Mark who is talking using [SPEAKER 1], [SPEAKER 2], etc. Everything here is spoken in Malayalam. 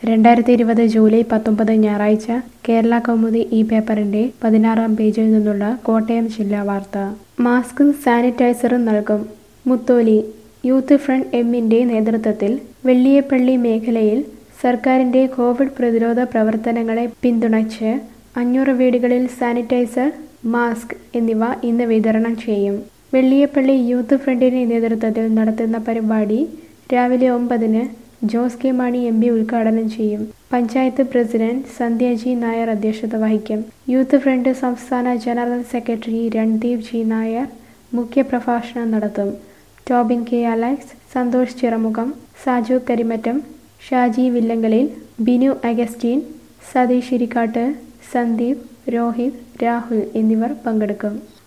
[SPEAKER 1] രണ്ടായിരത്തി ഇരുപത് ജൂലൈ പത്തൊമ്പത് ഞായറാഴ്ച കേരള കൗമുദി ഈ പേപ്പറിന്റെ പതിനാറാം പേജിൽ നിന്നുള്ള കോട്ടയം ജില്ലാ വാർത്ത മാസ്കും സാനിറ്റൈസറും നൽകും മുത്തോലി യൂത്ത് ഫ്രണ്ട് എമ്മിന്റെ നേതൃത്വത്തിൽ വെള്ളിയപ്പള്ളി മേഖലയിൽ സർക്കാരിന്റെ കോവിഡ് പ്രതിരോധ പ്രവർത്തനങ്ങളെ പിന്തുണച്ച് അഞ്ഞൂറ് വീടുകളിൽ സാനിറ്റൈസർ മാസ്ക് എന്നിവ ഇന്ന് വിതരണം ചെയ്യും വെള്ളിയപ്പള്ളി യൂത്ത് ഫ്രണ്ടിന്റെ നേതൃത്വത്തിൽ നടത്തുന്ന പരിപാടി രാവിലെ ഒമ്പതിന് Jose K Mani M P ഉദ്ഘാടനം ചെയ്യും പഞ്ചായത്ത് പ്രസിഡന്റ് സന്ധ്യ ജി നായർ അധ്യക്ഷത വഹിക്കും യൂത്ത് ഫ്രണ്ട് സംസ്ഥാന general secretary Randeep G Nair മുഖ്യപ്രഭാഷണം നടത്തും ടോബിൻ കെ അലക്സ് സന്തോഷ് ചിറമുഖം സാജു കരിമറ്റം ഷാജി വില്ലങ്കലിൽ ബിനു അഗസ്റ്റീൻ സതീഷ് ഇരിക്കാട്ട് സന്ദീപ് രോഹിത് രാഹുൽ എന്നിവർ പങ്കെടുക്കും